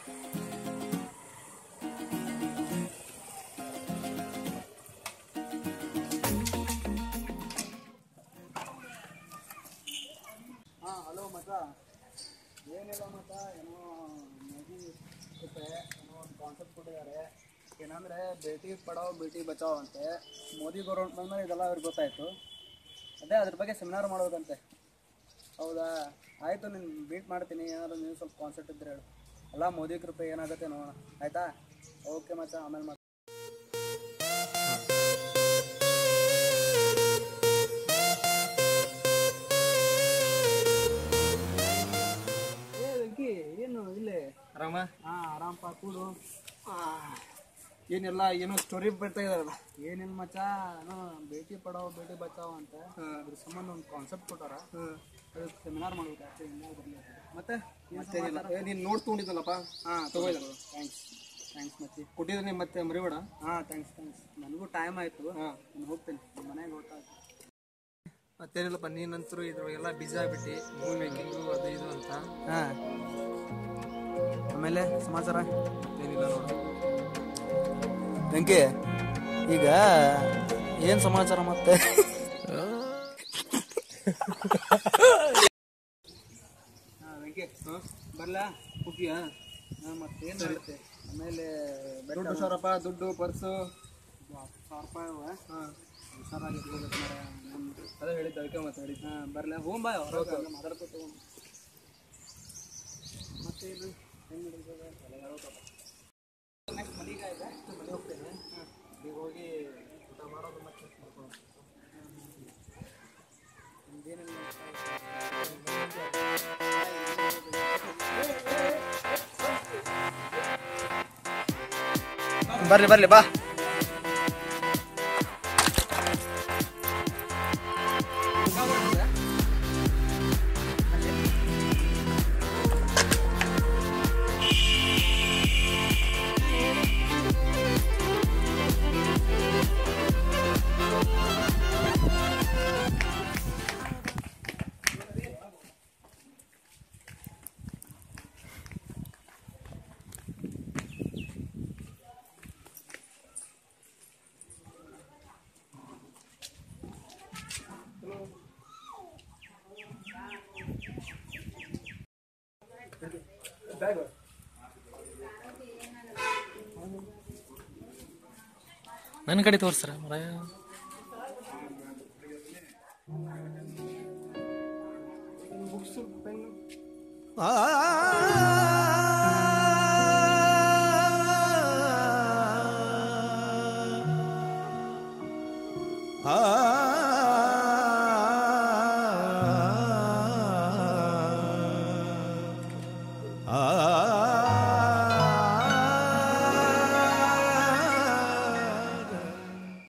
ಹಾಂ ಹಲೋ ಮತ ಏನಿಲ್ಲ ಮತ ಏನೋ ಮೋದಿ ಜೊತೆ ಏನೋ ಒಂದು ಕಾನ್ಸೆಪ್ಟ್ ಕೊಟ್ಟಿದ್ದಾರೆ ಏನಂದರೆ ಬೇಟಿ ಪಡಾವ್ ಬೇಟಿ ಬಚಾವ್ ಅಂತೆ ಮೋದಿ ಗೌರ್ಮೆಂಟ್ ಬಂದ್ಮೇಲೆ ಇದೆಲ್ಲ ಅವ್ರಿಗೆ ಗೊತ್ತಾಯಿತು ಅದೇ ಅದ್ರ ಬಗ್ಗೆ ಸೆಮಿನಾರ್ ಮಾಡೋದಂತೆ ಹೌದಾ ಆಯಿತು ನೀನು ಮೀಟ್ ಮಾಡ್ತೀನಿ ಏನಾದ್ರು ನೀವು ಸ್ವಲ್ಪ ಕಾನ್ಸೆಪ್ಟ್ ಇದ್ರೆ ಹೇಳು ಅಲ್ಲ ಮೋದಿ ಕೃಪೆ ಏನಾಗುತ್ತೆ ನೋಡೋಣ ಆಯಿತಾ ಓಕೆ ಮಚ್ಚ ಆಮೇಲೆ ಮತ್ತೆ ಏ ವೆಂಕಿ ಏನು ಇಲ್ಲೇ ಆರಾಮ ಹಾಂ ಆರಾಮಪ್ಪ ಕೂಡು ಏನೆಲ್ಲ ಏನೋ ಸ್ಟೋರಿ ಬರ್ತಾ ಇದಾರಲ್ಲ ಏನಿಲ್ಲ ಮಚ್ಚ ಏನೋ ಬೇಟಿ ಪಡಾವ್ ಬೇಟಿ ಬಚಾವ್ ಅಂತ ಅದ್ರ ಸಂಬಂಧ ಒಂದು ಕಾನ್ಸೆಪ್ಟ್ ಕೊಟ್ಟಾರ ಅದಕ್ಕೆ ಸೆಮಿನಾರ್ ಮಾಡ್ಬೇಕು ಅಷ್ಟೇ ಹಿಂಗೆ ಬರಲಿ ಮತ್ತೆ ಮತ್ತೇನಿಲ್ಲ ಏ, ನೀನ್ ನೋಡ್ ತಗೊಂಡಿದ್ದಲ್ಲಪ್ಪ ಹಾಂ ತಗೋಯ್ದಲ್ಲ ಥ್ಯಾಂಕ್ಸ್ ಥ್ಯಾಂಕ್ಸ್ ಮಚ್ಚಿ ಕೊಟ್ಟಿದ್ದೀನಿ ಮತ್ತೆ ಮರಿಬೇಡ ಹಾಂ ಥ್ಯಾಂಕ್ಸ್ ಥ್ಯಾಂಕ್ಸ್ ನನಗೂ ಟೈಮ್ ಆಯಿತು ಹಾ. ನಾನು ಹೋಗ್ತೀನಿ ನಮ್ಮ ಮನೆಗೆ ಗೊತ್ತಾಯ್ತು ಮತ್ತೇನಿಲ್ಲಪ್ಪ ನೀನಂತರೂ ಇದ್ರೊಳಗೆಲ್ಲ ಬಿಜಿ ಆಗ್ಬಿಟ್ಟು ಮೂವಿ ಮೇಕಿಂಗು ಅದು ಇದು ಅಂತ ಹಾಂ ಆಮೇಲೆ ಸಮಾಚಾರ ಮತ್ತೇನಿಲ್ಲ ನೋಡು ವೆಂಕಿ ಈಗ ಏನು ಸಮಾಚಾರ ಮತ್ತೆ ಹಾಂ ವೆಂಕಿ ಬರಲಾ ಹೋಗಿಯಾ ಹಾಂ ಮತ್ತೇನು ಮಾಡುತ್ತೆ ಆಮೇಲೆ ದುಡ್ಡು ಹುಷಾರಪ್ಪ ದುಡ್ಡು ಪರ್ಸು ಸಾವಿರ ರೂಪಾಯಿ ಅವ ಹಾಂ ಹುಷಾರಾಗಿ ಇಟ್ಕೋಬೇಕು ಮಾರ್ರೆ. ನಮ್ದು ಅದೇ ಹೇಳಿದ್ದು ಅದಕ್ಕೆ ಮಾತಾಡಿದ್ದು ಹಾಂ ಬರಲ ಹೋಗ್ ಬಾ ಹೊರಗೆ ಮಾತಾಡ್ಕೊತ ಹೋಗ್ ಮತ್ತೆ ಇದು ಹೆಂಗೆ ನಡೀತದೆ ಎಲ್ಲ ಹೇಳ್ಬೇಕಪ್ಪ ನೆಕ್ಸ್ಟ್ ಮನೆಗೆ ಇದೆ ಮನೆ ಹೋಗ್ತೇನೆ ಈಗ ಹೋಗಿ ಊಟ ಮಾಡೋದು ಮತ್ತೆ ಮಾಡ್ಕೊಳ್ಳೋದು. ನಿಮ್ದೇನಿಲ್ಲ ಬರ್ಲಿ ಬರ್ಲಿ ಬಾ ನನ್ನ ಕಡೆ ತೋರಿಸ್ರ ಮರ ಆ